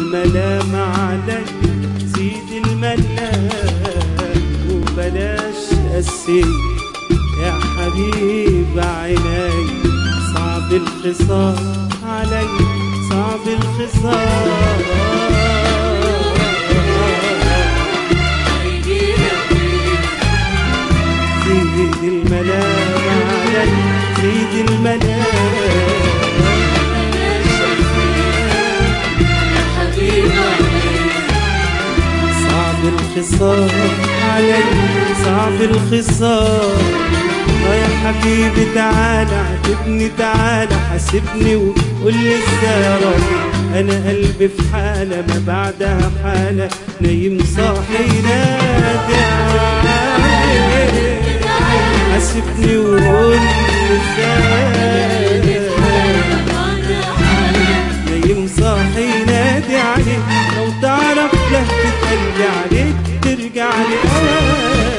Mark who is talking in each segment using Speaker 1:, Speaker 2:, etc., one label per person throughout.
Speaker 1: الملام علي زيد الملام وبلاش قسي يا حبيب عيني صعب الخصام علي صعب الخصام زيد الملام علي زيد الملام صعب الخصام علي صعب الخصام آه يا حبيبي تعالى عاتبني تعالى حاسبني وقول لي ازاي راضي انا قلبي في حاله ما بعدها حاله نايم صاحي نادي عليك حاسبني وقول لي ازاي نايم صاحي نادي عليك لو تعرف لهفة قلبي عليك ترجع لي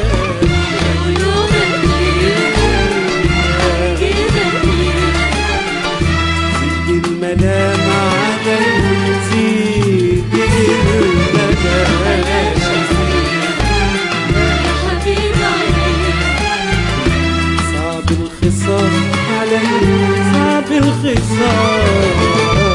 Speaker 1: زيد الملام علي زيد الملام صعب الخصام علي صعب الخصام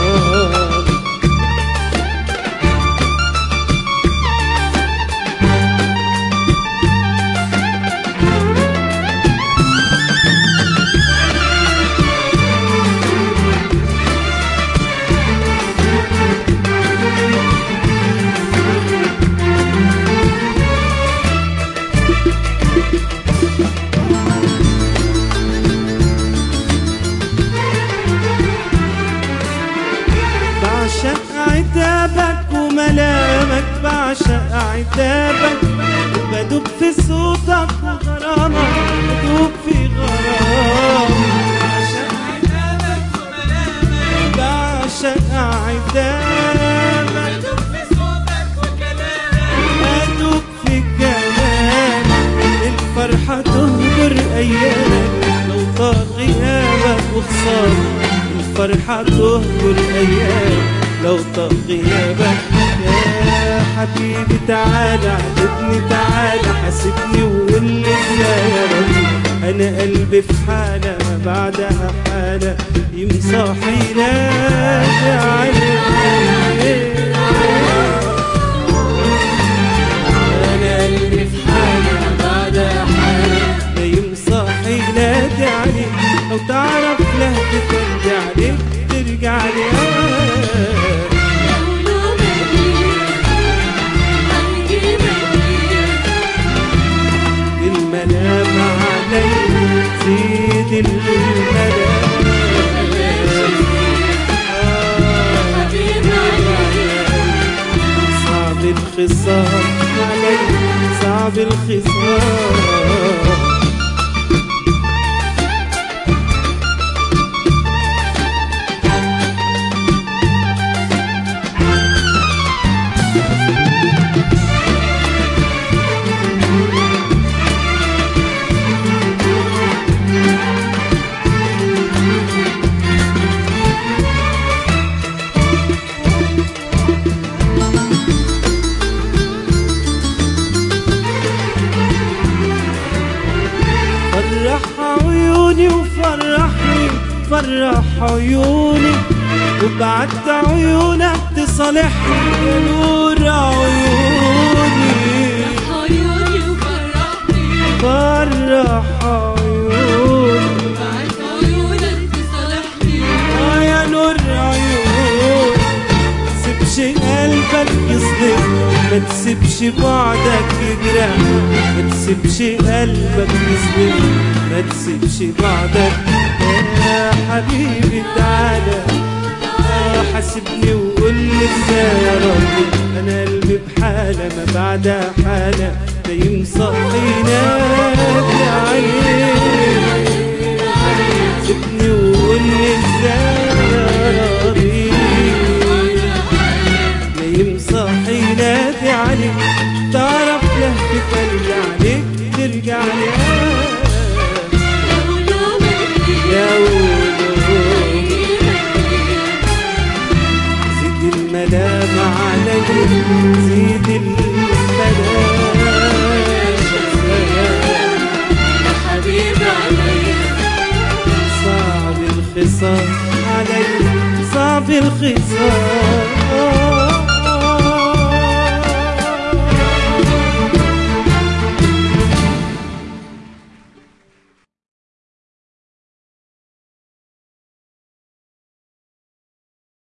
Speaker 1: بعشق عتابك وملامك بعشق عتابك بدوب في صوتك وغرامك بدوب في غرامك بعشق عتابك بدوب في كلامك الفرحة تهجر أيامك لو طال غيابك وخسارة الفرحة تهجر أيامك لو طال غيابك يا حبيبي تعالى عاتبني تعالى حاسبني وقول لي ازاي يا راضي انا قلبي في حالة ما بعدها حالة يمصاحي نادي عليك انا قلبي في حالة بعدها حالة نايم صاحي نادي عليك لو تعرف لهفة قلبي عليك ترجع لي الملام علي زيد الملام صعب الخصام علي صعب الخصام فرح عيوني وفرحني فرح عيوني وبعد عيونك تصالحني يا نور عيوني فرح عيوني آه يا نور عيوني سيبش قلبك يصدم ما تسيبش بعدك يجرح ما تسيبش قلبك يصدم ما تسيبش بعدك يا حبيبي تعالى آه حاسبني وقول لي ازاي يا راضي انا قلبي بحالة ما بعدها حالة نايم صاحي نادي عليك سيبني وقول لي ازاي يا راضي نايم صاحي نادي عليك تعرف لهفة قلبي عليك ترجع لي يا ولو زيد الملام علي زيد الملام
Speaker 2: يا حبيب علي
Speaker 1: صعب الخصام علي صعب الخصام